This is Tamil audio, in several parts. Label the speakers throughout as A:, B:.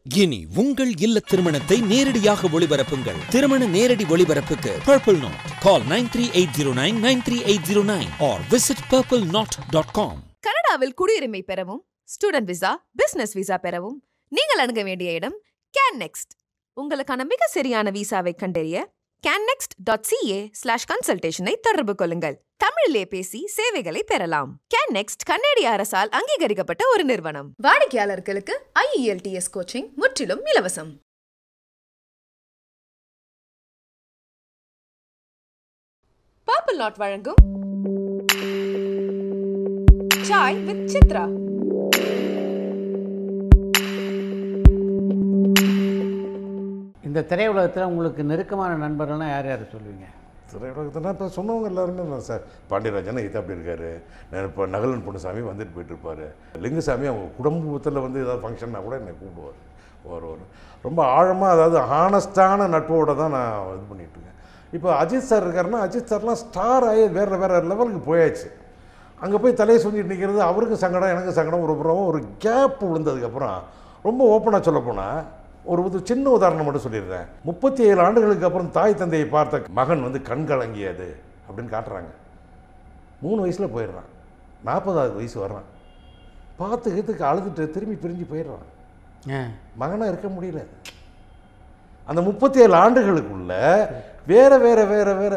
A: இனி உங்கள் இல்ல திருமணத்தை நேரடியாக ஒளிபரப்புங்கள் திருமண நேரடி ஒளிபரப்புக்கு Purple Knot call nine three eight zero nine nine three eight zero nine or visit Purple Knot dot com
B: கனடாவில் குடியுரிமை பெறவும் ஸ்டூடெண்ட் விசா பிசினஸ் விசா பெறவும் நீங்கள் அணுக வேண்டிய இடம் கேன் நெக்ஸ்ட் உங்களுக்கான மிக சரியான விசாவை கண்டறிய கேன்னெக்ஸ்ட் டாட் சிஏ ஸ்லாஷ் கன்சல்டேஷனை தொடர்பு கொள்ளுங்கள் தமிழிலே பேசி சேவைகளை பெறலாம் கேன்னெக்ஸ்ட் கன்னடிய அரசால் அங்கீகரிக்கப்பட்ட ஒரு நிறுவனம் வாடிக்கையாளர்களுக்கு ஐஇஎல்டிஎஸ் கோச்சிங் முற்றிலும் இலவசம் பர்பிள் நாட் வழங்கும் சாய் வித் சித்ரா
C: இந்த திரையுலகத்தில் உங்களுக்கு நெருக்கமான நண்பர்கள்லாம் யார் யார் சொல்லுவீங்க
D: திரையுலகத்தில் இப்போ சொன்னவங்க எல்லாருமே நான் சார் பாண்டியராஜன் இது அப்படி இருக்காரு நான் இப்போ நகலன் பொண்ணுசாமி வந்துட்டு போயிட்டு இருப்பார் லிங்குசாமி அவங்க குடும்பத்தில் வந்து ஏதாவது ஃபங்க்ஷன்னா கூட என்னை கூப்பிடுவார் வருவார் ரொம்ப ஆழமாக அதாவது ஹானஸ்டான நட்போட தான் நான் இது பண்ணிட்டு இருக்கேன் இப்போ அஜித் சார் இருக்காருன்னா அஜித் சார்லாம் ஸ்டார் ஆகி வேறு வேறு லெவலுக்கு போயாச்சு அங்கே போய் தலையை சொல்லிட்டு நிற்கிறது அவருக்கு சங்கடம் எனக்கு சங்கடம் ஒரு புறம் ஒரு கேப் விழுந்ததுக்கப்புறம் ரொம்ப ஓப்பனாக சொல்ல போனால் ஒரு உத- சின்ன உதாரணம் மட்டும் சொல்லிடுறேன் முப்பத்தி ஏழு ஆண்டுகளுக்கு அப்புறம் தாய் தந்தையை பார்த்த மகன் வந்து கண் கலங்கியது அப்படின்னு காட்டுறாங்க மூணு வயசில் போயிடுறான் நாற்பதாவது வயசு வர்றான் பார்த்துக்கிறதுக்கு அழுதுட்டு திரும்பி பிரிஞ்சு போயிடுறான்
C: ஆ
D: மகனாக இருக்க முடியல அந்த முப்பத்தி ஏழு ஆண்டுகளுக்குள்ள வேற வேற வேற வேற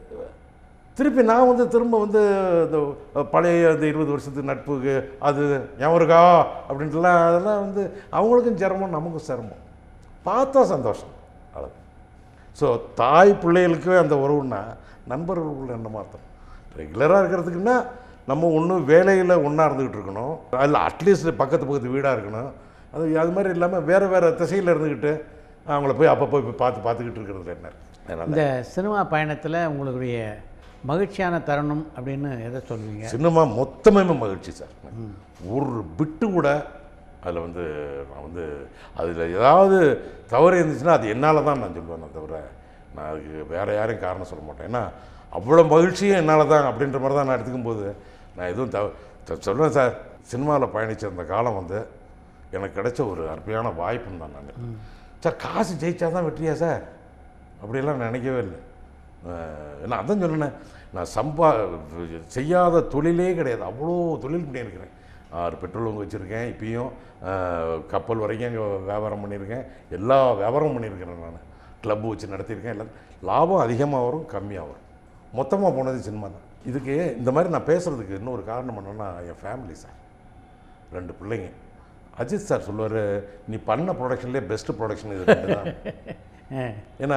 D: திருப்பி நான் வந்து திரும்ப வந்து இந்த பழைய அந்த இருபது வருஷத்து நட்புக்கு அது ஞாபகம் இருக்கா அப்படின்ட்டுலாம் அதெல்லாம் வந்து அவங்களுக்கும் சிரமம் நமக்கும் சிரமம் பார்த்தா சந்தோஷம் அவ்வளோ ஸோ தாய் பிள்ளைகளுக்கு அந்த உறவுன்னா நண்பர்களுக்குள்ள என்ன மாத்திரம் ரெகுலராக இருக்கிறதுக்குன்னா நம்ம ஒன்று வேலையில் ஒன்றா இருந்துக்கிட்டு இருக்கணும் அதில் அட்லீஸ்ட் பக்கத்து பக்கத்து வீடாக இருக்கணும் அது அது மாதிரி இல்லாமல் வேறு வேறு திசையில் இருந்துக்கிட்டு அவங்கள போய் அப்பப்போ போய் பார்த்து பார்த்துக்கிட்டு இருக்கிறதுல என்ன இருக்கு? அதனால
C: இந்த சினிமா பயணத்தில் உங்களுடைய மகிழ்ச்சியான தருணம் அப்படின்னு எதை சொல்லுவீங்க
D: சினிமா மொத்தமே மகிழ்ச்சி சார் ஒரு பிட்டு கூட அதில் வந்து நான் வந்து அதில் ஏதாவது தவறு இருந்துச்சுன்னா அது என்னால் தான் நான் சொல்லுவேன் நான் தவிர நான் அதுக்கு வேறு யாரையும் காரணம் சொல்ல மாட்டேன் ஏன்னா அவ்வளோ மகிழ்ச்சியும் என்னால் தான் அப்படின்ற மாதிரி தான் நான் எடுத்துக்கும் போது நான் எதுவும் தவ த- சொல்லுவேன் சார் சினிமாவில் பயணித்த அந்த காலம் வந்து எனக்கு கிடைச்ச ஒரு அருமையான வாய்ப்புன்னு தான் நான் சார் காசு ஜெயிச்சா தான் வெற்றியா சார் அப்படியெல்லாம் நினைக்கவே இல்லை அஹ் நான் அதான் சொன்னேன் நான் சம்பா செய்யாத தொழிலே கிடையாது அவ்வளோ தொழில் பண்ணியிருக்கிறேன் ஆறு பெட்ரோல் பங்க் வச்சுருக்கேன் இப்பயும் அஹ், கப்பல் வரைக்கும் அங்கே வியாபாரம் பண்ணியிருக்கேன் எல்லா வியாபாரமும் பண்ணியிருக்கிறேன் நான் கிளப் வச்சு நடத்தியிருக்கேன் எல்லாம் லாபம் அதிகமாக வரும் கம்மியாக வரும் மொத்தமாக போனது சினிமா தான் இதுக்கு இந்த மாதிரி நான் பேசுகிறதுக்கு இன்னொரு காரணம் என்னன்னா என் ஃபேமிலி சார் ரெண்டு பிள்ளைங்க அஜித் சார் சொல்லுவார் நீ பண்ண ப்ரொடக்ஷன்லேயே பெஸ்ட்டு ப்ரொடக்ஷன் இது ரெண்டு தான்
C: ஆ
D: ஏன்னா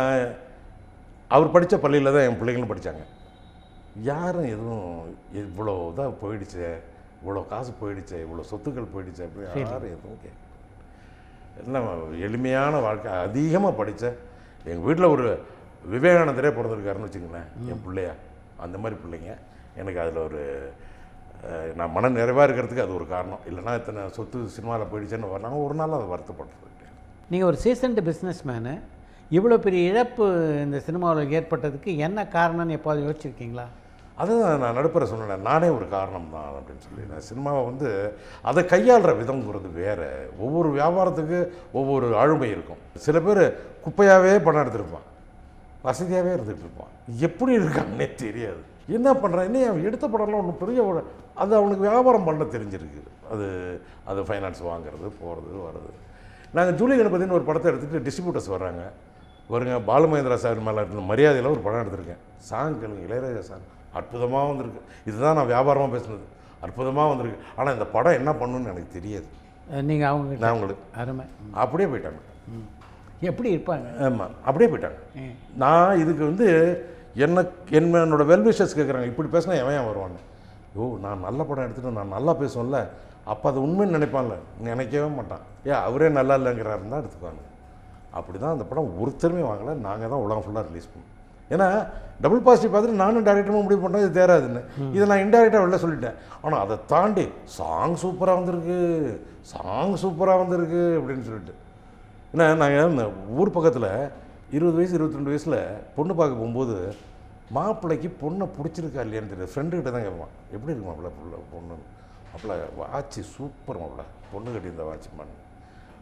D: அவர் படித்த பள்ளியில் தான் என் பிள்ளைங்களும் படித்தாங்க யாரும் எதுவும் இவ்வளோ இதாக போயிடுச்சு இவ்வளோ காசு போயிடுச்சு இவ்வளோ சொத்துக்கள் போயிடுச்சு அப்படி யாரும் எதுவும் கேட்க எல்லாம் எளிமையான வாழ்க்கை அதிகமாக படித்த எங்கள் வீட்டில் ஒரு விவேகானந்தரே பிறந்திருக்காருன்னு வச்சுங்களேன் என் பிள்ளையா அந்த மாதிரி பிள்ளைங்க எனக்கு அதில் ஒரு அஹ், நான் மன நிறைவாக இருக்கிறதுக்கு அது ஒரு காரணம் இல்லைன்னா இத்தனை சொத்து சினிமாவில் போயிடுச்சேன்னு வரலாம் ஒரு நாள் அதை வருத்தப்படுறது கிடையாது
C: நீங்கள் ஒரு சீசன்டு பிஸ்னஸ் மேனு இவ்வளோ பெரிய இழப்பு இந்த சினிமாவில் ஏற்பட்டதுக்கு என்ன காரணம்னு எப்போது யோசிச்சிருக்கீங்களா
D: அதுதான் நான் நடுப்புற சொன்னேன் நானே ஒரு காரணம் தான் அப்படின்னு சொல்லி நான் சினிமாவை வந்து அதை கையாளுற விதம்ங்கிறது வேறு ஒவ்வொரு வியாபாரத்துக்கு ஒவ்வொரு ஆளுமை இருக்கும் சில பேர் குப்பையாகவே பணம் எடுத்திருப்பான் வசதியாகவே இருந்துகிட்டு இருப்பான் எப்படி இருக்காங்கன்னே தெரியாது என்ன பண்ணுறான் என்ன அவன் எடுத்த படம்லாம் ஒன்றும் பெரிய ஒரு- அது அவனுக்கு வியாபாரம் பண்ண தெரிஞ்சிருக்கு அது அது ஃபைனான்ஸ் வாங்குறது போகிறது வர்றது நாங்கள் ஜூலி கணபதினு ஒரு படத்தை எடுத்துகிட்டு டிஸ்ட்ரிபியூட்டர்ஸ் வர்றாங்க வருங்க பாலுமகேந்திரா சார் மேலே இருந்த மரியாதையில் ஒரு படம் எடுத்திருக்கேன் சாங் கேளுங்க இளையராஜா சாங் அற்புதமாக வந்திருக்கு இதுதான் நான் வியாபாரமாக பேசுனது அற்புதமாக வந்திருக்கு ஆனால் இந்த படம் என்ன பண்ணுன்னு எனக்கு தெரியாது
C: நீங்கள் அவங்க
D: நான் உங்களுக்கு
C: அருமை
D: அப்படியே போயிட்டாங்க
C: ம். எப்படி இருப்பாங்க
D: ஆமாம் அப்படியே போயிட்டாங்க
C: ம்.
D: நான் இதுக்கு வந்து என்ன என்னோட வெல்விஷஸ் கேட்குறாங்க இப்படி பேசினா எவன் ஏன் வருவான்னு ஓ நான் நல்ல படம் எடுத்துட்டு நான் நல்லா பேசுவேன்ல அப்போ அது உண்மைன்னு நினைப்பான்ல நினைக்கவே மாட்டான் ஏன் அவரே நல்லா இல்லைங்கிறாருன்னு தான் எடுத்துக்குவாங்க அப்படி தான் அந்த படம் ஒருத்தருமே வாங்கலை நாங்கள் தான் உலகம் ஃபுல்லாக ரிலீஸ் பண்ணோம் ஏன்னா டபுள் பாசிட்டிவ் பார்த்துட்டு நானும் டேரக்டரும் முடிவு பண்ணோம் இது தேராதுன்னு இதை நான் இன்டெரக்டாக வெளில சொல்லிட்டேன் ஆனால் அதை தாண்டி சாங் சூப்பராக வந்திருக்கு சாங் சூப்பராக வந்திருக்கு அப்படின்னு சொல்லிட்டு ஏன்னா நாங்கள் இந்த ஊர் பக்கத்தில் இருபது வயசு இருபத்தி ரெண்டு வயசில் பொண்ணு பார்க்க போகும்போது மாப்பிள்ளைக்கு பொண்ணை பிடிச்சிருக்கா இல்லையான்னு தெரியாது ஃப்ரெண்டுக்கிட்ட தான் கேட்பான் எப்படி இருக்கு மாப்பிள்ளை புள்ள பொண்ணு மாப்பிள்ளை வாட்சி சூப்பர் மாப்பிள்ளை பொண்ணு கட்டியிருந்த வாட்ச் பண்ணு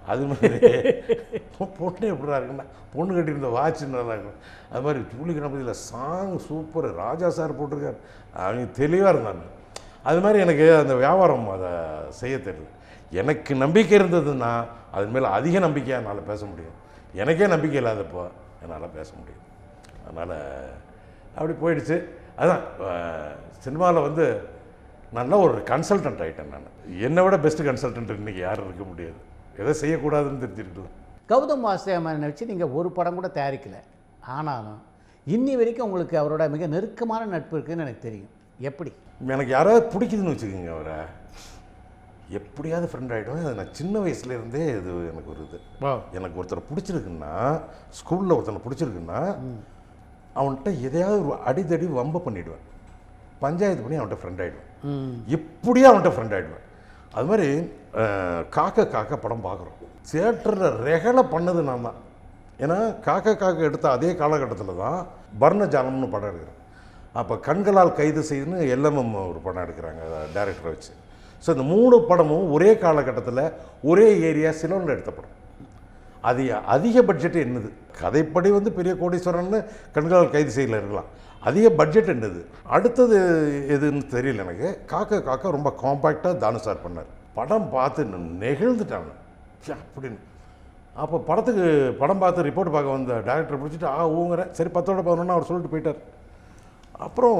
D: அது மாதிரி பொண்ணு எப்படிடா இருக்குன்னா பொண்ணு கட்டியிருந்த வாட்ச் நல்லா இருக்கும் அது மாதிரி ஜூலி கணபதியில் சாங் சூப்பர் ராஜா சார் போட்டிருக்காரு அவங்க தெளிவாக இருந்தாங்க அது மாதிரி எனக்கு அந்த வியாபாரம் அதை செய்ய தெரியல எனக்கு நம்பிக்கை இருந்ததுன்னா அது மேலே அதிக நம்பிக்கையாக என்னால் பேச முடியும் எனக்கே நம்பிக்கை இல்லாதப்போ என்னால் பேச முடியும் அதனால் அப்படி போயிடுச்சு அதான் சினிமாவில் வந்து நல்ல ஒரு கன்சல்டன்ட் ஆகிட்டேன் நான் என்னை விட பெஸ்ட் கன்சல்டன்ட் இன்றைக்கி யாரும் இருக்க முடியாது எதை செய்யக்கூடாதுன்னு தெரிஞ்சுருக்கலாம்
C: கௌதம் வாசுதேவனை வச்சு நீங்கள் ஒரு படம் கூட தயாரிக்கல ஆனாலும் இன்னி வரைக்கும் உங்களுக்கு அவரோட மிக நெருக்கமான நட்பு இருக்குன்னு எனக்கு தெரியும் எப்படி
D: எனக்கு யாராவது பிடிக்குதுன்னு வச்சுக்கோங்க அவரை எப்படியாவது ஃப்ரெண்ட் ஆகிடும் அது நான் சின்ன வயசுலேருந்தே இது எனக்கு ஒரு இது எனக்கு ஒருத்தரை பிடிச்சிருக்குன்னா ஸ்கூலில் ஒருத்தனை பிடிச்சிருக்குன்னா அவன்கிட்ட எதையாவது ஒரு அடிதடி வம்ப பண்ணிவிடுவேன் பஞ்சாயத்து பண்ணி அவன்கிட்ட ஃப்ரெண்ட் ஆகிடுவேன் எப்படியும் அவன்கிட்ட ஃப்ரெண்ட் ஆகிடுவேன் அது மாதிரி அஹ், காக்க காக்க படம் பார்க்குறோம் தியேட்டரில் ரெகலை பண்ணது நான் தான் ஏன்னா காக்க காக்க எடுத்த அதே காலகட்டத்தில் தான் பர்ணஜாலம்னு படம் எடுக்கிறேன் அப்போ கண்களால் கைது செய்துன்னு எல்எம்எம் ஒரு படம் எடுக்கிறாங்க டேரக்டரை வச்சு ஸோ இந்த மூணு படமும் ஒரே காலகட்டத்தில் ஒரே ஏரியா சிலோனில் எடுத்த படம் அது அதிக பட்ஜெட் என்னது கதைப்படி வந்து பெரிய கோடீஸ்வரன்னு கண்களால் கைது செய்யல இருக்கலாம் அதிக பட்ஜெட் என்னது அடுத்தது எதுன்னு தெரியல எனக்கு காக்க காக்க ரொம்ப காம்பாக்டாக தானு சார் பண்ணார் படம் பார்த்து நான் நெகிழ்ந்துட்டாங்க ச்சே, அப்படின்னு அப்போ படத்துக்கு படம் பார்த்து ரிப்போர்ட் பார்க்க வந்த டேரக்டர் பிடிச்சிட்டு ஆ ஊங்குறேன் சரி பத்தோட பதினொன்று அவர் சொல்லிட்டு போயிட்டார் அப்புறம்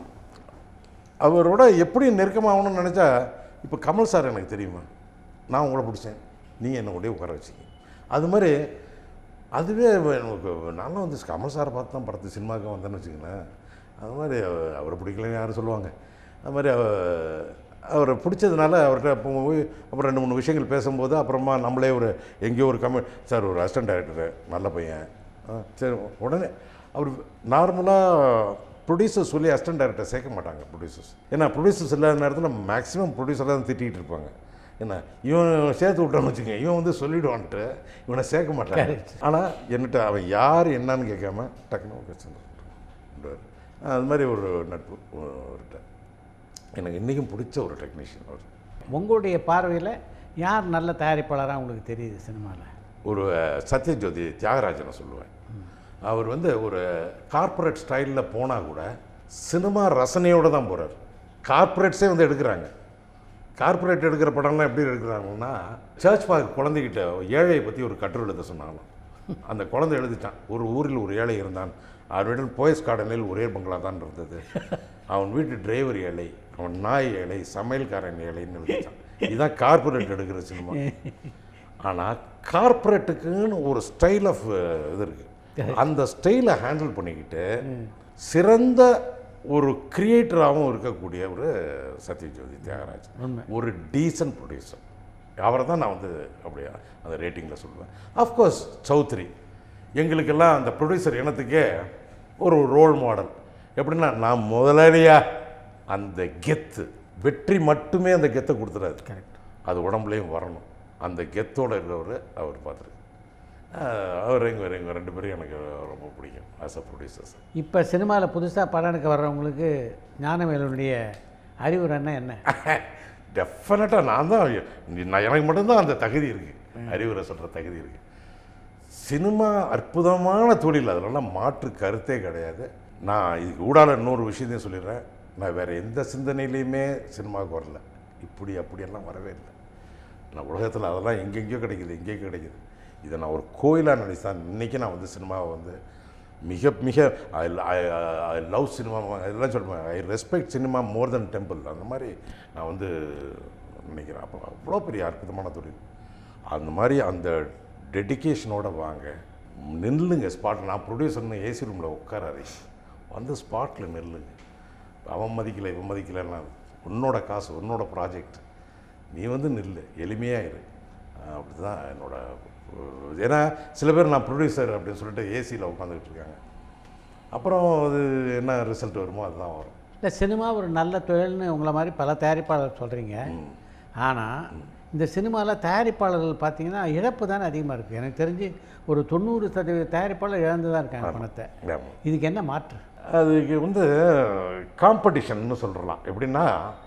D: அவரோட எப்படி நெருக்கமாகணும்னு நினச்சா இப்போ கமல் சார் எனக்கு தெரியுமா நான் உங்களை பிடிச்சேன் நீ என்னை கூட உட்கார வச்சிங்க அது மாதிரி அதுவே எனக்கு நானும் வந்து கமல் சாரை பார்த்து தான் படத்து சினிமாவுக்கு வந்தேன்னு வச்சுக்கங்களேன் அது மாதிரி அவ- அவரை பிடிக்கலன்னு யாரும் சொல்லுவாங்க அது மாதிரி அவ- அவரை பிடிச்சதுனால அவர்கிட்ட அப்போ போய் அப்புறம் ரெண்டு மூணு விஷயங்கள் பேசும்போது அப்புறமா நம்மளே ஒரு எங்கேயோ ஒரு கமெண்ட் சார் ஒரு அசிஸ்டன்ட் டைரக்டரு நல்ல பையன் ஆ, சரி உடனே அவர் நார்மலாக ப்ரொடியூசர் சொல்லி அசிஸ்டன்ட் டைரக்டர் சேர்க்க மாட்டாங்க ப்ரொடியூசர்ஸ் ஏன்னா ப்ரொடியூசர்ஸ் இல்லாத நேரத்தில் மேக்ஸிமம் ப்ரொடியூசர் தான் திட்டிகிட்டு இருப்பாங்க என்ன இவன் சேர்த்து விட்டான்னு வச்சுக்கோங்க இவன் வந்து சொல்லிடுவான்ட்டு இவனை சேர்க்க மாட்டாங்க ஆனால் என்னட்ட அவன் யார் என்னன்னு கேட்காம டக்குன்னு ஓகே சொல்லுவார் அது மாதிரி ஒரு நட்பு அவர்கிட்ட எனக்கு இன்றைக்கும் பிடிச்ச ஒரு டெக்னீஷியன் அவர்
C: உங்களுடைய பார்வையில் யார் நல்ல தயாரிப்பாளராக உங்களுக்கு தெரியுது சினிமாவில்
D: ஒரு சத்யஜோதி தியாகராஜனை சொல்லுவேன் அவர் வந்து ஒரு கார்ப்பரேட் ஸ்டைலில் போனால் கூட சினிமா ரசனையோடு தான் போகிறார் கார்ப்பரேட்ஸே வந்து எடுக்கிறாங்க கார்ப்பரேட் எடுக்கிற படம்லாம் எப்படி எடுக்கிறாங்கன்னா சர்ச் பார்க் குழந்தைகிட்ட ஏழையை பற்றி ஒரு கட்டுரை எழுத சொன்னாங்களாம் அந்த குழந்தை எழுதிட்டான் ஒரு ஊரில் ஒரு ஏழை இருந்தான் அவன் வீட்டில் போயஸ் கார்டனில் ஒரே பங்களா தான் இருந்தது அவன் வீட்டு டிரைவர் ஏழை அவன் நாய் ஏழை சமையல்காரன் ஏழைன்னு எழுதிட்டான் இதுதான் கார்ப்பரேட் எடுக்கிற சினிமா ஆனால் கார்ப்பரேட்டுக்குன்னு ஒரு ஸ்டைல் ஆஃப் இது இருக்குது அந்த ஸ்டைலை ஹேண்டில் பண்ணிக்கிட்டு சிறந்த ஒரு கிரியேட்டராகவும் இருக்கக்கூடிய ஒரு சத்யஜோதி தியாகராஜ் ஒரு டீசன்ட் ப்ரொடியூசர் அவரை தான் நான் வந்து அப்படியே அந்த ரேட்டிங்கில் சொல்லுவேன் அஃப்கோர்ஸ் சௌத்ரி எங்களுக்கெல்லாம் அந்த ப்ரொடியூசர் இனத்துக்கே ஒரு ரோல் மாடல் எப்படின்னா நான் முதலாளியா அந்த கெத்து வெற்றி மட்டுமே அந்த கெத்தை கொடுத்துறாரு
C: கரெக்ட்
D: அது உடம்புலையும் வரணும் அந்த கெத்தோட இருக்கிறவர் அவர் பார்த்துருக்கு அவர் எங்கள் எங்கள் ரெண்டு பேரும் எனக்கு ரொம்ப பிடிக்கும் ஆஸ் அ ப்ரொடியூசர்ஸ்
C: இப்போ சினிமாவில் புதுசாக படம் எடுக்க வர்றவங்களுக்கு ஞானவேலனுடைய அறிவுரைன்னா என்ன
D: டெஃபினட்டாக நான் தான் நான் எனக்கு மட்டும்தான் அந்த தகுதி இருக்குது அறிவுரை சொல்கிற தகுதி இருக்குது சினிமா அற்புதமான தொழில் அதெல்லாம் மாற்று கருத்தே கிடையாது நான் இதுக்கு ஊடால இன்னொரு விஷயத்தையும் சொல்லிடுறேன் நான் வேறு எந்த சிந்தனையிலையுமே சினிமாவுக்கு வரல இப்படி அப்படியெல்லாம் வரவே இல்லை நான் உலகத்தில் அதெல்லாம் எங்கெங்கேயோ கிடைக்குது எங்கெங்கேயோ கிடைக்குது இதை நான் ஒரு கோயிலாக நினைச்சேன் இன்றைக்கி நான் வந்து சினிமாவை வந்து மிக மிக ஐ லவ் சினிமா இதெல்லாம் சொல்லுவேன் I respect cinema more than temple அந்த மாதிரி நான் வந்து நினைக்கிறேன் அப்போ அவ்வளோ பெரிய அற்புதமான தொழில் அந்த மாதிரி அந்த டெடிகேஷனோட வாங்க நில்லுங்க ஸ்பாட் நான் ப்ரொடியூசர்னு ஏசி ரூமில் உட்காராரு வந்து ஸ்பாட்டில் நில்லுங்க அவன் மதிக்கலை இவன் மதிக்கலைன்னா உன்னோட காசு உன்னோட ப்ராஜெக்ட் நீ வந்து நில்லு எளிமையாக இரு அப்படி தான் என்னோட அஹ், ஏன்னா சில பேர் நான் ப்ரொடியூசர் அப்படின்னு சொல்லிட்டு ஏசியில் உட்காந்துக்கிட்டு இருக்காங்க அப்புறம் அது என்ன ரிசல்ட் வருமோ அதுதான் வரும்
C: இல்லை சினிமா ஒரு நல்ல தொழில்னு உங்களை மாதிரி பல தயாரிப்பாளர் சொல்கிறீங்க ஆனால் இந்த சினிமாவில் தயாரிப்பாளர்கள் பார்த்தீங்கன்னா இழப்பு தானே அதிகமாக இருக்குது எனக்கு தெரிஞ்சு ஒரு தொண்ணூறு சதவீத தயாரிப்பாளர் இழந்து தான் இருக்காங்க பணத்தை
D: ஆமாம்
C: இதுக்கு என்ன மாற்று
D: அதுக்கு வந்து காம்படிஷன்னு சொல்கிறலாம் எப்படின்னா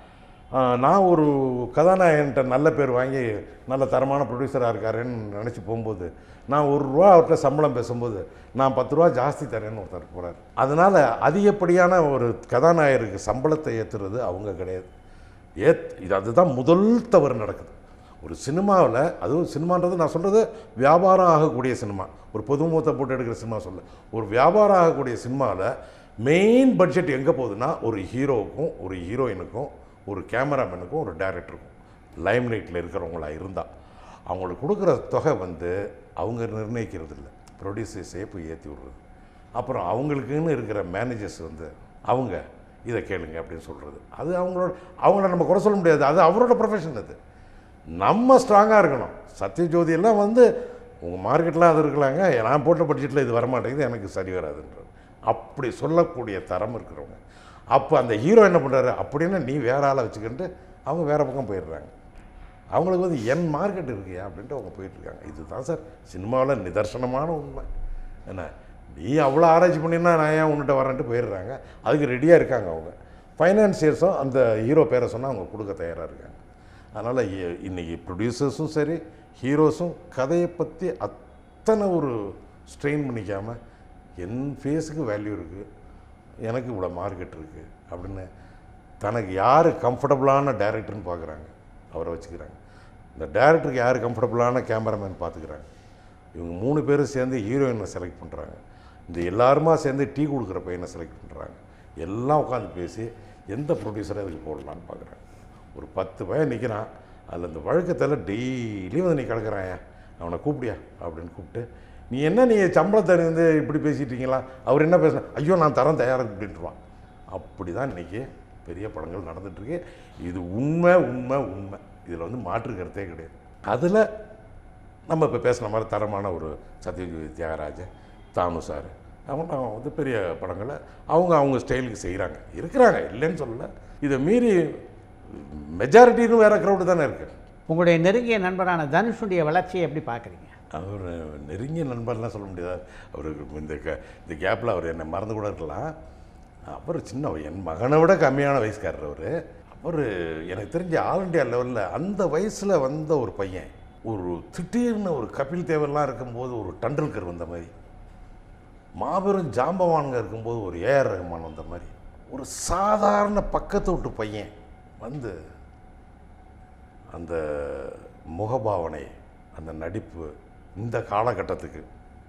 D: ஆஹ், நான் ஒரு கதாநாயகன்ட்ட நல்ல பேர் வாங்கி நல்ல தரமான ப்ரொடியூசராக இருக்காருன்னு நினச்சி போகும்போது நான் ஒரு ரூபா அவர்கிட்ட சம்பளம் பேசும்போது நான் பத்து ரூபா ஜாஸ்தி தரேன்னு ஒருத்தர் போகிறார் அதனால் அதிகப்படியான ஒரு கதாநாயகருக்கு சம்பளத்தை ஏற்றுறது அவங்க கிடையாது ஏத் இது அதுதான் முதல் தவறு நடக்குது ஒரு சினிமாவில் அதுவும் சினிமான்றது நான் சொல்கிறது வியாபாரம் ஆகக்கூடிய சினிமா ஒரு பொதுமுகத்தை போட்டு எடுக்கிற சினிமா சொல்ல ஒரு வியாபாரம் ஆகக்கூடிய சினிமாவில் மெயின் பட்ஜெட் எங்கே போகுதுன்னா ஒரு ஹீரோவுக்கும் ஒரு ஹீரோயினுக்கும் ஒரு கேமராமேனுக்கும் ஒரு டைரக்டருக்கும் லைம் லைட்டில் இருக்கிறவங்களா இருந்தால் அவங்களுக்கு கொடுக்குற தொகை வந்து அவங்க நிர்ணயிக்கிறது இல்லை ப்ரொடியூசர்ஸே போய் ஏற்றி விடுறது அப்புறம் அவங்களுக்குன்னு இருக்கிற மேனேஜர்ஸ் வந்து அவங்க இதை கேளுங்க அப்படின்னு சொல்கிறது அது அவங்களோட அவங்கள நம்ம குறை சொல்ல முடியாது அது அவரோட ப்ரொஃபஷன் அது நம்ம ஸ்ட்ராங்காக இருக்கணும் சத்யஜோதி எல்லாம் வந்து உங்கள் மார்க்கெட்டில் அது இருக்கலாங்க நான் போட்ட பட்ஜெட்டில் இது வரமாட்டேங்குது எனக்கு சரி வராதுன்றது அப்படி சொல்லக்கூடிய தரம் இருக்கிறவங்க அப்போ அந்த ஹீரோ என்ன பண்ணுறாரு அப்படின்னா நீ வேற ஆளை வச்சுக்கிட்டு அவங்க வேறு பக்கம் போயிடுறாங்க அவங்களுக்கு வந்து என் மார்க்கெட் இருக்கியா அப்படின்ட்டு அவங்க போயிட்டுருக்காங்க இதுதான் சார் சினிமாவில் நிதர்சனமான உண்மை என்ன நீ அவ்வளோ ஆராய்ச்சி பண்ணினா நான் ஏன் உன்கிட்ட வரேன்ட்டு போயிடுறாங்க அதுக்கு ரெடியாக இருக்காங்க அவங்க ஃபைனான்சியர்ஸும் அந்த ஹீரோ பேரை சொன்னால் அவங்க கொடுக்க தயாராக இருக்காங்க அதனால் இன்றைக்கி ப்ரொடியூசர்ஸும் சரி ஹீரோஸும் கதையை பற்றி அத்தனை ஒரு ஸ்ட்ரெயின் பண்ணிக்காமல் என் ஃபேஸுக்கு வேல்யூ இருக்குது எனக்கு இவ்வளோ மார்க்கெட் இருக்குது அப்படின்னு தனக்கு யார் கம்ஃபர்டபுளான டைரக்டர்னு பார்க்குறாங்க அவரை வச்சுக்கிறாங்க இந்த டைரக்டருக்கு யார் கம்ஃபர்டபுளான கேமராமேன் பார்த்துக்கிறாங்க இவங்க மூணு பேரும் சேர்ந்து ஹீரோயினை செலக்ட் பண்ணுறாங்க இந்த எல்லாருமா சேர்ந்து டீ கொடுக்குற பையனை செலக்ட் பண்ணுறாங்க எல்லாம் உட்காந்து பேசி எந்த ப்ரொடியூசரை அதுக்கு போடலான்னு பார்க்குறாங்க ஒரு பத்து பையன் நிற்கிறான் அதில் இந்த வழக்கத்தில் டெய்லி வந்து நீ கிடக்குறான் அவனை கூப்பிடியா அப்படின்னு கூப்பிட்டு நீ என்ன நீ சம்பளத்தை வந்து இப்படி பேசிட்டீங்களா அவர் என்ன பேசுனா ஐயோ நான் தரம் தயாராக அப்படின்ட்டுருவான் அப்படி தான் இன்றைக்கி பெரிய படங்கள் நடந்துகிட்ருக்கு இது உண்மை உண்மை உண்மை இதில் வந்து மாற்று கருத்தே கிடையாது அதில் நம்ம இப்போ பேசின மாதிரி தரமான ஒரு சத்யஜித் தியாகராஜன் தானு சார் அவங்க வந்து பெரிய படங்களை அவங்க அவங்க ஸ்டைலுக்கு செய்கிறாங்க இருக்கிறாங்க இல்லைன்னு சொல்லல இதை மீறி மெஜாரிட்டின்னு வேறு க்ரௌடு தானே இருக்குது
C: உங்களுடைய நெருங்கிய நண்பரான தனுஷுடைய வளர்ச்சியை எப்படி பார்க்குறீங்க
D: அவர் நெருங்கிய நண்பர்லாம் சொல்ல முடியாது அவருக்கு இந்த க இந்த கேப்பில் அவர் என்னை மறந்து கூட இருக்கலாம் அவர் சின்ன என் மகனை விட கம்மியான வயசுக்காரர் அவர் அவர் எனக்கு தெரிஞ்ச ஆல் இண்டியா லெவலில் அந்த வயசில் வந்த ஒரு பையன் ஒரு திடீர்னு ஒரு கபில் தேவர்லாம் இருக்கும்போது ஒரு டண்டுல்கர் வந்த மாதிரி மாபெரும் ஜாம்பவானுங்க இருக்கும்போது ஒரு ஏஆர் ரஹ்மான் வந்த மாதிரி ஒரு சாதாரண பக்கத்து விட்டு பையன் வந்து அந்த முகபாவனை அந்த நடிப்பு இந்த காலகட்டத்துக்கு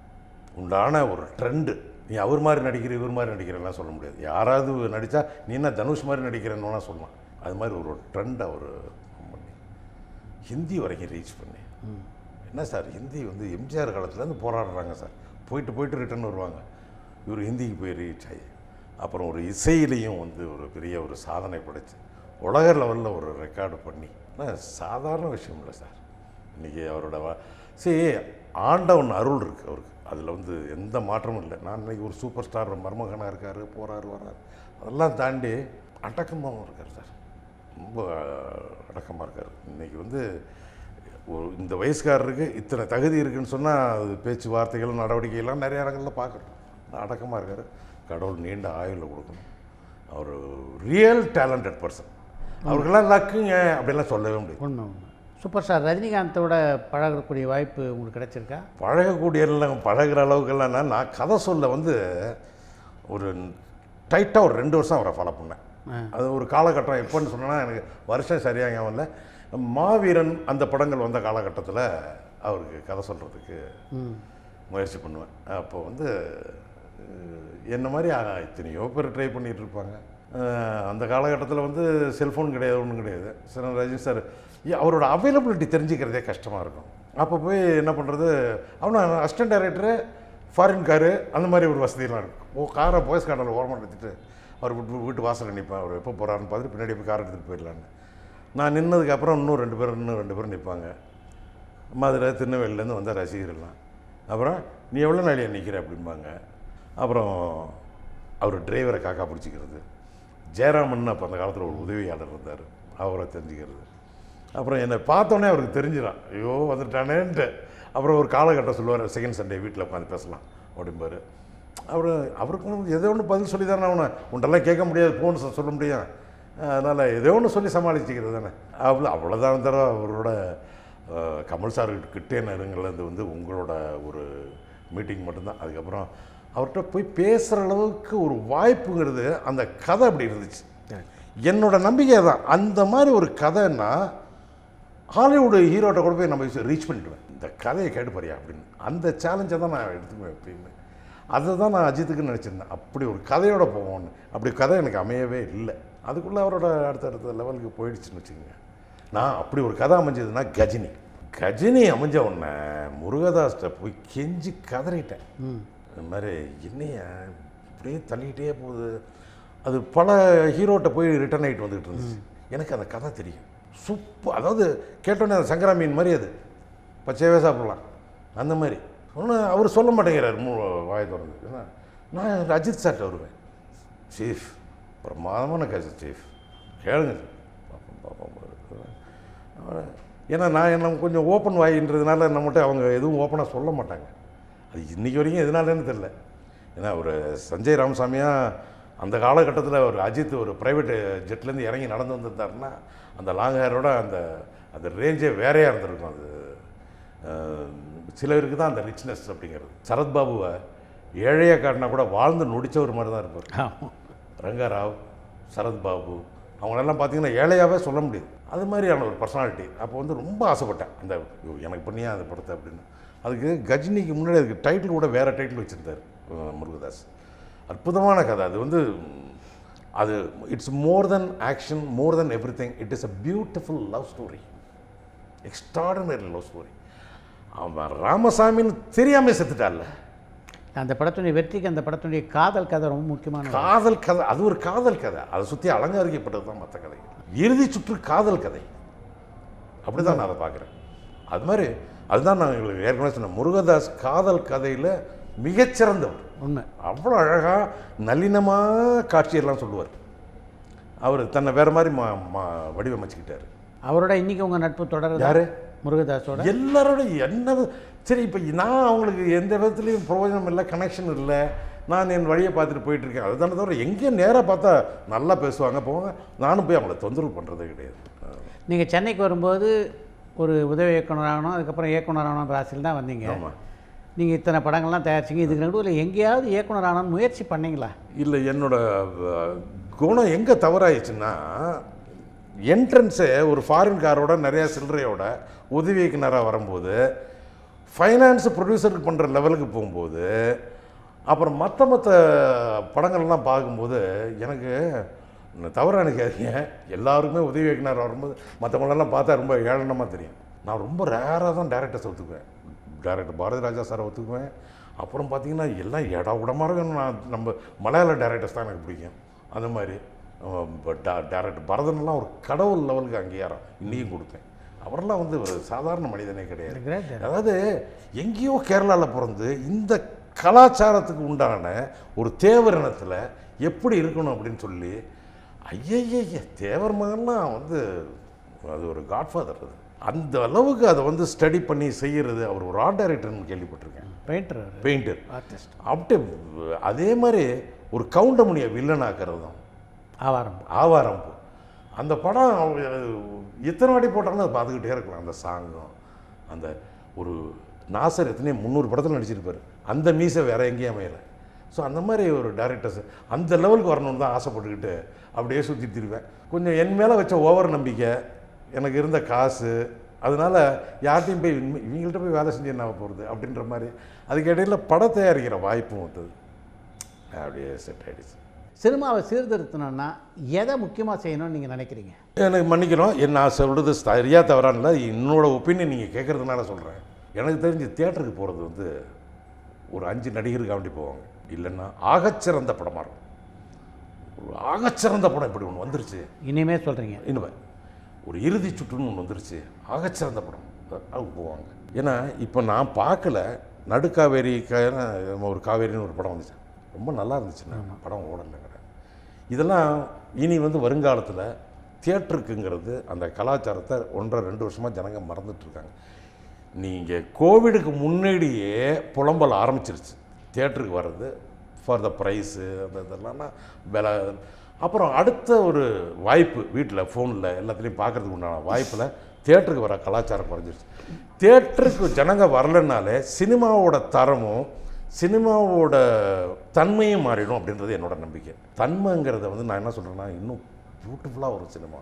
D: உண்டான ஒரு ட்ரெண்டு நீ அவர் மாதிரி நடிக்கிற இவர் மாதிரி நடிக்கிறேன்லாம் சொல்ல முடியாது யாராவது நடித்தா நீ என்ன தனுஷ் மாதிரி நடிக்கிறேன்னு வேணா சொல்லலாம் அது மாதிரி ஒரு ட்ரெண்ட் அவர் பண்ணி ஹிந்தி வரைக்கும் ரீச் பண்ணி என்ன சார் ஹிந்தி வந்து எம்ஜிஆர் காலத்துலேருந்து போராடுறாங்க சார் போயிட்டு போயிட்டு ரிட்டர்ன் வருவாங்க இவர் ஹிந்திக்கு போய் ரீச் ஆகி அப்புறம் ஒரு இசையிலையும் வந்து ஒரு பெரிய ஒரு சாதனை படைச்சு உலக லெவலில் ஒரு ரெக்கார்டு பண்ணி ஆனால் சாதாரண விஷயம் இல்லை சார் இன்றைக்கி அவரோட வ சரி ஆண்டவன் அருள் இருக்குது அவருக்கு அதில் வந்து எந்த மாற்றமும் இல்லை நான் இன்னைக்கு ஒரு சூப்பர் ஸ்டார் மருமகனாக இருக்கார் போகிறாரு வர்றாரு அதெல்லாம் தாண்டி அடக்கமாகவும் இருக்கார் சார் ரொம்ப அடக்கமாக இருக்கார் இன்றைக்கி வந்து ஒரு இந்த வயசுக்காரருக்கு இத்தனை தகுதி இருக்குன்னு சொன்னால் அது பேச்சுவார்த்தைகள் நடவடிக்கைகள்லாம் நிறைய இடங்களில் பார்க்குறோம் அடக்கமாக இருக்கார் கடவுள் நீண்ட ஆயுளில் கொடுக்கணும் அவர் ரியல் டேலண்டட் பர்சன் அவருக்கெல்லாம் லக்குங்க அப்படிலாம் சொல்லவே முடியாது
C: உண்மை உண்மை சூப்பர் ஸ்டார் ரஜினிகாந்தோட பழகக்கூடிய வாய்ப்பு உங்களுக்கு கிடைச்சிருக்கா
D: பழகக்கூடிய எல்லாம் பழகுற அளவுக்கெல்லாம் நான் நான் கதை சொல்ல வந்து ஒரு டைட்டாக ஒரு ரெண்டு வருஷம் அவரை ஃபாலோ பண்ணேன் அது ஒரு காலகட்டம் எப்போன்னு சொன்னா எனக்கு வருஷம் சரியாக ஞாபகம் இல்லை மாவீரன் அந்த படங்கள் வந்த காலகட்டத்தில் அவருக்கு கதை சொல்கிறதுக்கு முயற்சி பண்ணுவேன் அப்போ வந்து அஹ், என்ன மாதிரி அஹ், எத்தனையோ பேர் ட்ரை பண்ணிகிட்டு இருப்பாங்க அஹ், அந்த காலகட்டத்தில் வந்து செல்ஃபோன் கிடையாது ஒன்றும் கிடையாது சார் ரஜினி சார் ஏ, அவரோட அவைலபிலிட்டி தெரிஞ்சுக்கிறதே கஷ்டமாக இருக்கும் அப்போ போய் என்ன பண்ணுறது அவனை அசிஸ்டன்ட் டைரக்டரு ஃபாரின் காரு அந்த மாதிரி ஒரு வசதியெல்லாம் இருக்கும் ஓ காரை பாய்ஸ் காரில் ஓரமாக எடுத்துகிட்டு அவர் வீட்டு வீட்டு வாசலில் நிற்பேன் அவர் எப்போ போகிறாருன்னு பார்த்துட்டு பின்னாடி போய் கார் எடுத்துகிட்டு போயிடலான்னு நான் நின்னதுக்கப்புறம் இன்னும் ரெண்டு பேர் இன்னும் ரெண்டு பேரும் நிற்பாங்க மதுரை திருநெல்வேலியிலேருந்து வந்த ரசிகர்கள்லாம் அப்புறம் நீ எவ்வளோ நாளியா நிற்கிற அப்படிம்பாங்க அப்புறம் அவர் டிரைவரை காக்கா பிடிச்சிக்கிறது ஜெயராமன் அப்போ அந்த காலத்தில் ஒரு உதவியாளர் இருந்தார் அவரை தெரிஞ்சுக்கிறது அப்புறம் என்னை பார்த்தோன்னே அவருக்கு தெரிஞ்சிடான் ஐயோ வந்துட்டானேன்ட்டு அப்புறம் ஒரு காலகட்டம் சொல்லுவார் செகண்ட் சண்டே வீட்டில் உட்காந்து பேசலாம் அப்படிம்பாரு அவர் அவருக்கும் ஏதோ ஒன்று பதில் சொல்லி தானே அவனை உன்ட்டெல்லாம் கேட்க முடியாது ஃபோன் சொல்ல முடியும் அதனால் ஏதோ ஒன்று சொல்லி சமாளிச்சுக்கிறது தானே அவ்வளோ அவ்வளோதான் தர அவரோட அஹ், கமல் சார் கிட்டே நெருங்கிறது வந்து உங்களோட ஒரு மீட்டிங் மட்டும்தான் அதுக்கப்புறம் அவர்கிட்ட போய் பேசுகிற அளவுக்கு ஒரு வாய்ப்புங்கிறது அந்த கதை அப்படி இருந்துச்சு என்னோட நம்பிக்கை தான் அந்த மாதிரி ஒரு கதைன்னா ஹாலிவுட் ஹீரோட்ட கூட போய் நம்ம ரீச் பண்ணிடுவேன் இந்த கதையை கேட்டு பாரியா அப்படின்னு அந்த சேலஞ்சை தான் நான் எடுத்துக்குவேன் எப்பயுமே அதை தான் நான் அஜித்துக்கு நினச்சிருந்தேன் அப்படி ஒரு கதையோட போவோம்னு அப்படி கதை எனக்கு அமையவே இல்லை அதுக்குள்ளே அவரோட அடுத்தடுத்த லெவலுக்கு போயிடுச்சுன்னு வச்சுக்கோங்க நான் அப்படி ஒரு கதை அமைஞ்சதுன்னா கஜினி கஜினி அமைஞ்ச உடனே முருகதாஸ்கிட்ட போய் கெஞ்சி கதறிட்டேன் இந்த மாதிரி என்னையா இப்படியே தள்ளிக்கிட்டே போகுது அது பல ஹீரோட்ட போய் ரிட்டர்ன் ஆகிட்டு வந்துகிட்டு இருந்துச்சு எனக்கு அந்த கதை தெரியும் சூப்பர் அதாவது கேட்டோன்னே அந்த சங்கரா மீன் மாதிரி அது பச்சையாகவே சாப்பிடலாம் அந்த மாதிரி ஒன்றும் அவர் சொல்ல மாட்டேங்கிறார் மூ வாயை திறந்து ஏன்னா நான் அஜித் சார்ட்ட வருவேன் சீஃப் பிரமாதமான கதை சீஃப் கேளுங்க பாப்போம் பாப்போம் அவரை- ஏன்னா நான் என்ன கொஞ்சம் ஓப்பன் வாயின்றதுனால நம்மகிட்ட அவங்க எதுவும் ஓப்பனாக சொல்ல மாட்டாங்க அது இன்றைக்கி வரைக்கும் எதனாலன்னு தெரில ஏன்னா ஒரு சஞ்சய் ராமசாமியா அந்த காலகட்டத்தில் ஒரு அஜித் ஒரு ப்ரைவேட் ஜெட்லேருந்து இறங்கி நடந்து வந்திருந்தாருன்னா அந்த லாங் ஹேரோட அந்த அந்த ரேஞ்சே வேறையாக இருந்திருக்கும் அது அஹ், சிலருக்கு தான் அந்த ரிச்னஸ் அப்படிங்கிறது சரத்பாபுவை ஏழையாக காட்டினா கூட வாழ்ந்து நொடிச்ச ஒரு மாதிரி தான் இருப்பார்
C: ஆமாம்
D: ரங்கராவ் சரத்பாபு அவங்களெல்லாம் பார்த்தீங்கன்னா ஏழையாகவே சொல்ல முடியாது அது மாதிரியான ஒரு பர்சனாலிட்டி அப்போ வந்து ரொம்ப ஆசைப்பட்டேன் அந்த ஐயோ, எனக்கு பண்ணியா அந்த படத்தை அப்படின்னு அதுக்கு கஜினிக்கு முன்னாடி அதுக்கு டைட்டில் கூட வேறு டைட்டில் வச்சுருந்தார் முருகதாஸ் அற்புதமான கதை அது வந்து ம், அது it's more than action more than everything it is a beautiful love story extraordinary love story அவன் ராமசாமின்னு தெரியாமல் செத்துட்டான்ல
C: அந்த படத்துடைய வெற்றிக்கு அந்த படத்துடைய காதல் கதை ரொம்ப முக்கியமான ஒரு-
D: காதல் கதை அது ஒரு காதல் கதை அதை சுற்றி அலங்கரிக்கப்பட்டது தான் மற்ற கதை இறுதி சுற்று காதல் கதை அப்படி தான் நான் அதை பார்க்குறேன் அது மாதிரி அதுதான் நான் எங்களுக்கு ஏற்கனவே சொன்னேன் முருகதாஸ் காதல் கதையில் மிகச்சிறந்தவர்
C: உண்மை
D: அவ்வளோ அழகாக நளினமாக காட்சியெல்லாம் சொல்லுவார் அவர் தன்னை வேறு மாதிரி மா மா வடிவமைச்சுக்கிட்டார்
C: அவரோட இன்னைக்கு உங்கள் நட்பு தொடருது
D: யாரு
C: முருகதாஸோட
D: எல்லாரோட என்ன சரி இப்போ நான் அவங்களுக்கு எந்த விதத்துலையும் பிரயோஜனம் இல்லை கனெக்ஷன் இல்லை நான் என் வழியை பார்த்துட்டு போயிட்டு இருக்கேன் அதுதானே தவிர எங்கேயும் நேராக பார்த்தா நல்லா பேசுவாங்க போவாங்க நானும் போய் அவங்கள தொந்தரவு பண்ணுறதே கிடையாது
C: நீங்கள் சென்னைக்கு வரும்போது ஒரு உதவி இயக்குனர் ஆகணும் அதுக்கப்புறம் இயக்குனர் ஆகணும் ராசியில் தான் வந்தீங்க
D: ஆமாம்
C: நீங்கள் இத்தனை படங்கள்லாம் தயாரிச்சிங்க இதுக்கு நடுவில் எங்கேயாவது இயக்குனர் ஆகணும்னு முயற்சி பண்ணீங்களா
D: இல்லை என்னோட அஹ், குணம் எங்கே தவறாயிடுச்சுன்னா என்ட்ரன்ஸே ஒரு ஃபாரின் காரோட நிறையா சில்லறையோட உதவி இயக்குனராக வரும்போது ஃபைனான்ஸ் ப்ரொடியூசருக்கு பண்ணுற லெவலுக்கு போகும்போது அப்புறம் மற்ற மற்ற படங்கள்லாம் பார்க்கும்போது எனக்கு தவறாக நினைக்காதீங்க எல்லாருக்குமே உதவி இயக்குனர் வரும்போது மற்றவங்களெல்லாம் பார்த்தா ரொம்ப ஏளனமாக தெரியும் நான் ரொம்ப ரேராக தான் டேரக்டர்ஸ் ஒத்துக்குவேன் டேரக்டர் பாரதி ராஜா சாரை ஒத்துக்குவேன் அப்புறம் பார்த்தீங்கன்னா எல்லாம் இட உடமாக வேணும் நான் நம்ம மலையாள டேரக்டர்ஸ் தான் எனக்கு பிடிக்கும் அந்த மாதிரி டேரக்டர் பரதன்லாம் ஒரு கடவுள் லெவலுக்கு அங்கீகாரம் இன்னையும் கொடுப்பேன் அவரெல்லாம் வந்து ஒரு சாதாரண மனிதனே கிடையாது
C: Great.
D: அதாவது எங்கேயோ கேரளாவில் பிறந்து இந்த கலாச்சாரத்துக்கு உண்டான ஒரு தேவர் இனத்தில் எப்படி இருக்கணும் அப்படின்னு சொல்லி ஐயய்ய தேவர் மகன்லாம் வந்து அது ஒரு காட்ஃபாதர் அது அந்த அளவுக்கு அதை வந்து ஸ்டடி பண்ணி செய்கிறது அவர் ஒரு ஆர்ட் டைரக்டர்னு கேள்விப்பட்டிருக்கேன்
C: பெயிண்டர்
D: பெயிண்டர்
C: ஆர்டிஸ்ட்
D: அப்படி அதே மாதிரி ஒரு கவுண்டமணியை வில்லன் ஆக்கிறதும்
C: ஆவாரம்
D: ஆவாரம் பூ அந்த படம் அவங்க எத்தனை வாட்டி போட்டாலும் அதை பார்த்துக்கிட்டே இருக்கலாம் அந்த சாங்கும் அந்த ஒரு நாசர் எத்தனையோ முந்நூறு படத்தில் நடிச்சிருப்பார் அந்த மீசை வேற எங்கேயும் அமையலை ஸோ அந்த மாதிரி ஒரு டேரக்டர்ஸ் அந்த லெவலுக்கு வரணும்னு தான் ஆசைப்பட்டுக்கிட்டு அப்படியே சுற்றி திருவேன் கொஞ்சம் என் மேலே வச்ச ஓவர் நம்பிக்கை எனக்கு இருந்த காசு அதனால யார்கிட்டையும் போய் இனிமே- இவங்கள்ட்ட போய் வேலை செஞ்சு என்ன போகிறது அப்படின்ற மாதிரி அதுக்கு இடையில படம் தயாரிக்கிற வாய்ப்பும் வந்தது அப்படியே செட் ஆகிடுச்சு
C: சினிமாவை சீர்திருத்தணும்னா எதை முக்கியமாக செய்யணும்னு நீங்கள் நினைக்கிறீங்க
D: எனக்கு மன்னிக்கணும் என்ன நான் சொல்கிறது சரியாக தவறானில்ல என்னோட ஒப்பீனியன் நீங்கள் கேட்குறதுனால சொல்கிறேன் எனக்கு தெரிஞ்சு தியேட்டருக்கு போகிறது வந்து ஒரு அஞ்சு நடிகருக்கு வேண்டி போவாங்க இல்லைன்னா ஆகச்சிறந்த படமாக இருக்கும் ஒரு ஆகச்சிறந்த படம் இப்படி ஒன்று வந்துருச்சு
C: இனிமே சொல்கிறீங்க
D: இனிமே ஒரு இறுதி சுற்றுன்னு ஒன்று வந்துருச்சு ஆகச்சிறந்த படம் அதுக்கு போவாங்க ஏன்னா இப்போ நான் பார்க்கல நடுக்காவேரி க- ஒரு காவேரின்னு ஒரு படம் வந்துச்சு ரொம்ப நல்லா இருந்துச்சுண்ணா படம் ஓடலைங்கிற இதெல்லாம் இனி வந்து வருங்காலத்தில் தியேட்டருக்குங்கிறது அந்த கலாச்சாரத்தை ஒன்றரை ரெண்டு வருஷமாக ஜனங்க மறந்துட்டு இருக்காங்க நீங்கள் கோவிடுக்கு முன்னாடியே புலம்பல் ஆரம்பிச்சிருச்சு தியேட்டருக்கு வர்றது ஃபார் த ப்ரைஸு அந்த இதெல்லாம்னா விலை அப்புறம் அடுத்த ஒரு வாய்ப்பு வீட்டில் ஃபோனில் எல்லாத்துலேயும் பார்க்கறதுக்கு உண்டான வாய்ப்பில் தியேட்டருக்கு வர கலாச்சாரம் குறைஞ்சிருச்சு தியேட்டருக்கு ஜனங்க வரலனாலே சினிமாவோட தரமும் சினிமாவோட தன்மையும் மாறிடும் அப்படின்றது என்னோட நம்பிக்கை தன்மைங்கிறத வந்து நான் என்ன சொல்கிறேன்னா இன்னும் பியூட்டிஃபுல்லாக வரும் சினிமா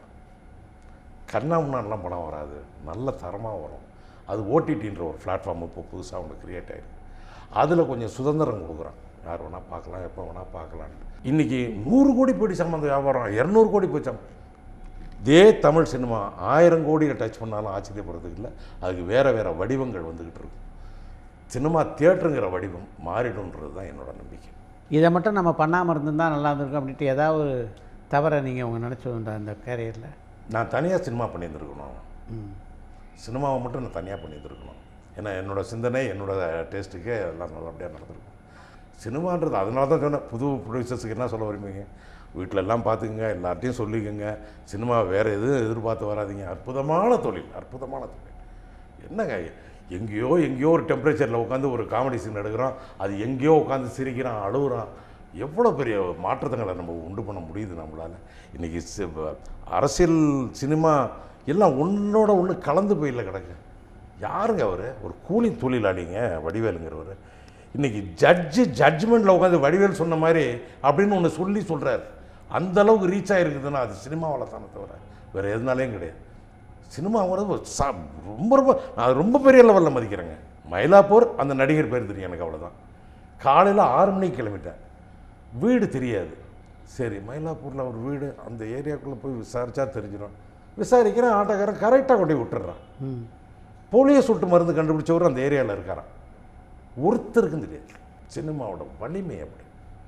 D: கண்ணா முன்னாடிலாம் படம் வராது நல்ல தரமாக வரும் அது ஓடிடின்ற ஒரு பிளாட்ஃபார்ம் இப்போ புதுசாக ஒன்று கிரியேட் ஆயிருக்கு அதில் கொஞ்சம் சுதந்திரம் கொடுக்குறான் யார் வேணால் பார்க்கலாம் எப்போ வேணால் பார்க்கலாம் இன்றைக்கி நூறு கோடி போயிட்டு சம்மந்த வியாபாரம் இரநூறு கோடி போய் சம் இதே தமிழ் சினிமா ஆயிரம் கோடியை டச் பண்ணாலும் ஆச்சரியப்படுறதுக்கு இல்லை அதுக்கு வேறு வேறு வடிவங்கள் வந்துக்கிட்டு இருக்கும் சினிமா தியேட்டருங்கிற வடிவம் மாறிடும்ன்றது தான் என்னோட நம்பிக்கை
C: இதை மட்டும் நம்ம பண்ணாமல் இருந்திருந்தால் நல்லா இருந்திருக்கும் அப்படின்ட்டு ஏதாவது ஒரு தவறை நீங்கள் உங்க நினச்சி வந்த அந்த கேரியரில்
D: நான் தனியாக சினிமா பண்ணியிருந்துருக்கணும் சினிமாவை மட்டும் நான் தனியாக பண்ணியிருந்துருக்கணும் ஏன்னா என்னோட சிந்தனை என்னோட டேஸ்ட்டுக்கே எல்லாம் நல்லபடியாக நடந்திருக்கும் சினிமான்றது அதனால தான் சொன்னேன் புது ப்ரொடியூசர்ஸுக்கு என்ன சொல்ல விரும்புங்க வீட்டில எல்லாம் பார்த்துக்குங்க எல்லார்ட்டையும் சொல்லிக்கோங்க சினிமா வேறு எதுவும் எதிர்பார்த்து வராதீங்க அற்புதமான தொழில் அற்புதமான தொழில் என்னங்க எங்கேயோ எங்கேயோ ஒரு டெம்பரேச்சரில் உட்காந்து ஒரு காமெடி சீன் எடுக்கிறோம் அது எங்கேயோ உட்காந்து சிரிக்கிறான் அழுகுறான் எவ்வளோ பெரிய மாற்றங்களை நம்ம உண்டு பண்ண முடியுது நம்மளால் இன்றைக்கி அரசியல் சினிமா எல்லாம் ஒன்றோட ஒன்று கலந்து போயில கிடக்கு யாருங்க அவர் ஒரு கூலி தொழிலாளிங்க வடிவேலுங்கிறவர் இன்றைக்கி ஜட்ஜு ஜட்ஜ்மெண்ட்டில் உட்காந்து வடிவேல் சொன்ன மாதிரி அப்படின்னு ஒன்று சொல்லி சொல்கிறார் அந்த அளவுக்கு ரீச் ஆகிருக்குதுன்னா அது சினிமாவில் தானே தவிர வேறு எதுனாலையும் கிடையாது சினிமாங்கிறது ஒரு சா ரொம்ப ரொம்ப நான் ரொம்ப பெரிய லெவலில் மதிக்கிறேங்க மயிலாப்பூர் அந்த நடிகர் பேர் தெரியும் எனக்கு அவ்வளோதான் காலையில் ஆறு மணிக்கு கிளம்பிட்டேன் வீடு தெரியாது சரி மயிலாப்பூரில் ஒரு வீடு அந்த ஏரியாக்குள்ளே போய் விசாரிச்சா தெரிஞ்சிடும் விசாரிக்கிறேன் ஆட்டோக்காரன் கரெக்டாக கொண்டு போய் விட்டுறான் போலியோ சொட்டு மருந்து கண்டுபிடிச்சவர் அந்த ஏரியாவில் இருக்காராம் ஒருத்தருக்கும் தெரியாது சினிமாவோட வலிமை அப்படி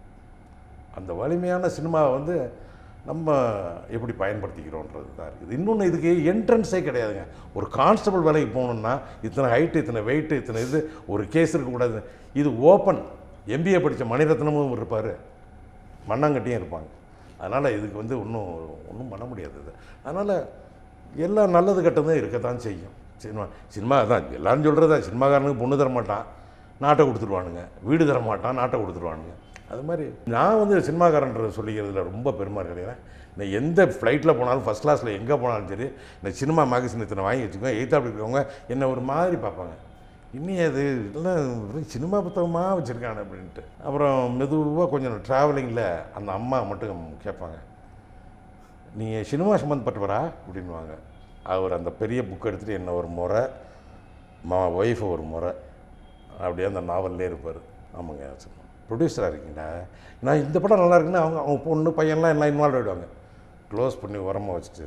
D: அந்த வலிமையான சினிமாவை வந்து நம்ம எப்படி பயன்படுத்திக்கிறோன்றது தான் இருக்குது இன்னொன்று இதுக்கு என்ட்ரன்ஸே கிடையாதுங்க ஒரு கான்ஸ்டபிள் வேலைக்கு போகணுன்னா இத்தனை ஹைட்டு இத்தனை வெயிட்டு இத்தனை இது ஒரு கேஸ் இருக்கக்கூடாது இது ஓப்பன் எம்பிஏ படித்த மணிரத்னமும் இருப்பார் மண்ணாங்கட்டியும் இருப்பாங்க அதனால் இதுக்கு வந்து ஒன்றும் ஒன்றும் பண்ண முடியாது இது அதனால் எல்லா நல்லது கெட்டதும் இருக்கத்தான் செய்யும் சினிமா சினிமா தான் எல்லாரும் சொல்கிறது தான் சினிமாக்காரனுக்கு பொண்ணு தர மாட்டான் நாட்டை கொடுத்துருவானுங்க வீடு தர மாட்டான் நாட்டை கொடுத்துருவானுங்க அது மாதிரி நான் வந்து சினிமாக்காரன்ற சொல்லிக்கிறதுல ரொம்ப பெருமை கிடையாது நான் எந்த ஃப்ளைட்டில் போனாலும் ஃபஸ்ட் கிளாஸில் எங்கே போனாலும் சரி இந்த சினிமா மேகசின் இத்தனை வாங்கி வச்சுக்கோங்க எய்த்தாப்படி இருக்கிறவங்க என்னை ஒரு மாதிரி பார்ப்பாங்க இன்னும் அது எல்லாம் வெறும் சினிமா புத்தகமாக வச்சுருக்கானே அப்படின்ட்டு அப்புறம் மெதுவாக கொஞ்சம் ட்ராவலிங்கில் அந்த அம்மா மட்டும் கேட்பாங்க நீங்கள் சினிமா சம்மந்தப்பட்டவரா அப்படின்வாங்க அவர் அந்த பெரிய புக் எடுத்துகிட்டு என்ன ஒரு முறை மா ஒய்ஃபை ஒரு முறை அப்படியே அந்த நாவல்லே இருப்பார் ஆமாங்க ப்ரொடியூசராக இருக்கீங்களா நான் இந்த படம் நல்லா இருக்குன்னா அவங்க அவங்க பொண்ணு பையன்லாம் எல்லாம் இன்வால்வ் ஆகிடுவாங்க க்ளோஸ் பண்ணி உரமாக வச்சுட்டு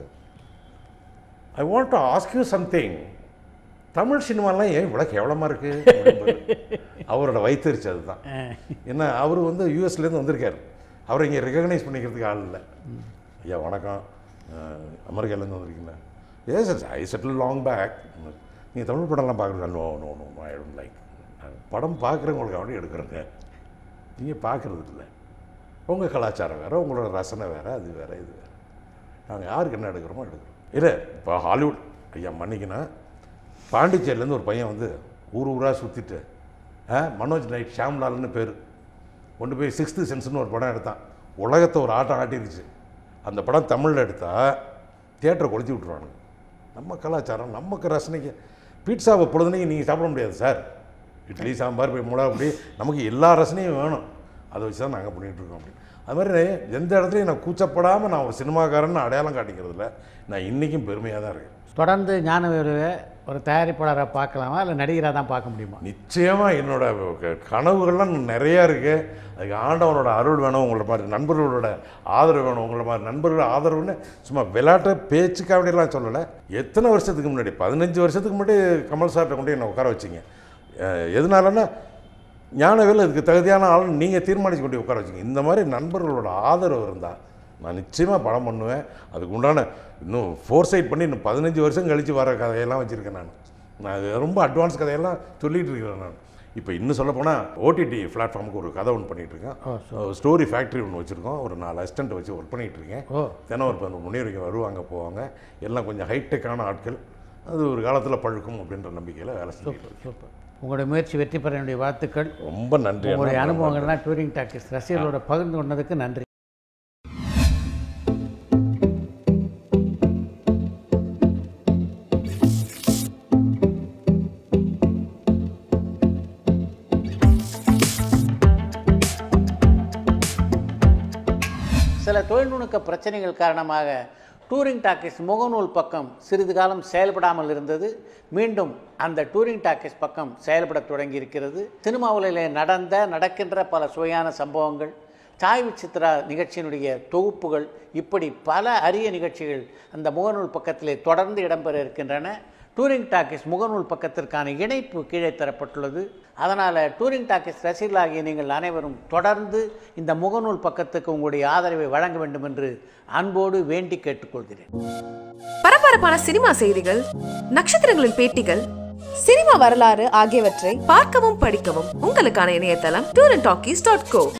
D: I want to ask you something Tamil சினிமாலாம் ஏன் இவ்வளோ கேவலமாக இருக்குது அவரோட வைத்தறிச்சு அதுதான் ஏன்னா அவர் வந்து யூஎஸ்லேருந்து வந்திருக்காரு அவரை இங்கே ரெகக்னைஸ் பண்ணிக்கிறதுக்கு ஆள் இல்லை ஐயா வணக்கம் அஹ், அமெரிக்காலேருந்து வந்திருக்கீங்களா ஏ sir I settle long back நீங்கள் தமிழ் படம்லாம் பார்க்குறது no no no I don't like படம் பார்க்குறவங்களுக்கு அப்படி எடுக்கிறேங்க நீங்கள் பார்க்குறது இல்லை உங்கள் கலாச்சாரம் வேறு உங்களோட ரசனை வேறு அது வேறு இது வேறு நாங்கள் யாருக்கு என்ன எடுக்கிறோமோ எடுக்கிறோம் இல்லை இப்போ ஹாலிவுட் ஐயா மன்னிக்கணும் பாண்டிச்சேரியிலேருந்து ஒரு பையன் வந்து ஊர் ஊராக சுற்றிட்டு மனோஜ் நைட் ஷாம்லால்னு பேர் கொண்டு போய் சிக்ஸ்த்து சென்ஸ்னு ஒரு படம் எடுத்தான் உலகத்தை ஒரு ஆட்டம் ஆட்டிருச்சு அந்த படம் தமிழில் எடுத்தால் தியேட்டரை கொளுத்தி விட்ருவானுங்க நம்ம கலாச்சாரம் நமக்கு ரசனைக்கு பீட்சாவை பொழுதுனைக்கு நீங்கள் சாப்பிட முடியாது சார் இட்லி சாம்பார் போய் மிளகா அப்படி நமக்கு எல்லா ரசனையும் வேணும் அதை வச்சு தான் நாங்கள் பண்ணிகிட்ருக்கோம் அப்படி அது மாதிரி எந்த இடத்துலையும் நான் கூச்சப்படாமல் நான் ஒரு சினிமாக்காரன்னு அடையாளம் காட்டிக்கிறதுல நான் இன்றைக்கும் பெருமையாக தான் இருக்கேன்
C: தொடர்ந்து ஞான வேலுவை ஒரு தயாரிப்பாளரை பார்க்கலாமா இல்லை நடிகராக தான் பார்க்க முடியுமா
D: நிச்சயமாக என்னோட க- கனவுகள்லாம் நிறையா இருக்குது அதுக்கு ஆண்டவனோட அருள் வேணும் உங்களை மாதிரி நண்பர்களோட ஆதரவு வேணும் உங்களை மாதிரி நண்பர்களோட ஆதரவுன்னு சும்மா விளையாட்டு பேச்சுக்கு அப்படிலாம் சொல்லலை எத்தனை வருஷத்துக்கு முன்னாடி பதினஞ்சு வருஷத்துக்கு முன்னாடி கமல் சார்கிட்ட கொண்டு என்னை உட்கார வச்சிங்க அஹ் எதனாலன்னா ஞானவேல் இதுக்கு தகுதியான ஆள் நீங்கள் தீர்மானிச்சு கொண்டு உட்கார வச்சிங்க இந்த மாதிரி நண்பர்களோட ஆதரவு இருந்தால் நான் நிச்சயமாக படம் பண்ணுவேன் அதுக்கு உண்டான இன்னும் ஃபோர் சைட் பண்ணி இன்னும் பதினஞ்சு வருஷம் கழித்து வர கதையெல்லாம் வச்சுருக்கேன் நான் நான் அது ரொம்ப அட்வான்ஸ் கதையெல்லாம் சொல்லிகிட்டு இருக்கிறேன் நான் இப்போ இன்னும் சொல்லப்போனால் ஓடிடி பிளாட்ஃபார்முக்கு ஒரு கதை ஒன்று பண்ணிகிட்டு இருக்கேன் ஸ்டோரி ஃபேக்ட்ரி ஒன்று வச்சுருக்கோம் ஒரு நாலு அசிஸ்டண்ட் வச்சு ஒர்க் பண்ணிகிட்டு இருக்கேன்
C: ஓ
D: தினம் ஒரு பதினொரு மணி வரைக்கும் வருவாங்க போவாங்க எல்லாம் கொஞ்சம் ஹைடெக்கான ஆட்கள் அது ஒரு காலத்தில் பழுக்கும் அப்படின்ற நம்பிக்கையில் வேலை செஞ்சுட்டு இருக்கேன்
C: சூப்பர் உங்களுடைய முயற்சி வெற்றி பெற வேண்டிய வாழ்த்துக்கள்
D: ரொம்ப நன்றி
C: உங்களுடைய
D: அண்ணா.
C: அனுபவங்கள்லாம் டூரிங் டாக்கிஸ் ரசிகர்களோட பகிர்ந்து கொண்டதுக்கு நன்றி சில தொழில்நுட்ப பிரச்சனைகள் காரணமாக டூரிங் டாக்கீஸ் முகநூல் பக்கம் சிறிது காலம் செயல்படாமல் இருந்தது மீண்டும் அந்த டூரிங் டாக்கீஸ் பக்கம் செயல்படத் தொடங்கி இருக்கிறது சினிமாவிலே நடந்த நடக்கின்ற பல சுவையான சம்பவங்கள் சாய் விசித்ரா நிகழ்ச்சியினுடைய தொகுப்புகள் இப்படி பல அரிய நிகழ்ச்சிகள் அந்த முகநூல் பக்கத்திலே தொடர்ந்து இடம்பெற இருக்கின்றன டூரிங் டாக்கீஸ் முகநூல் பக்கத்திற்கான இணைப்பு கீழே தரப்பட்டுள்ளது அதனால் டூரிங் டாக்கீஸ் ரசிகர்களாகிய நீங்கள் அனைவரும் தொடர்ந்து இந்த முகநூல் பக்கத்துக்கு உங்களுடைய ஆதரவை வழங்க வேண்டும் என்று அன்போடு வேண்டி கேட்டுக்கொள்கிறேன்
B: பரபரப்பான சினிமா செய்திகள் நட்சத்திரங்களின் பேட்டிகள் சினிமா வரலாறு ஆகியவற்றை பார்க்கவும் படிக்கவும் உங்களுக்கான இணையதளம் tour and talkies dot go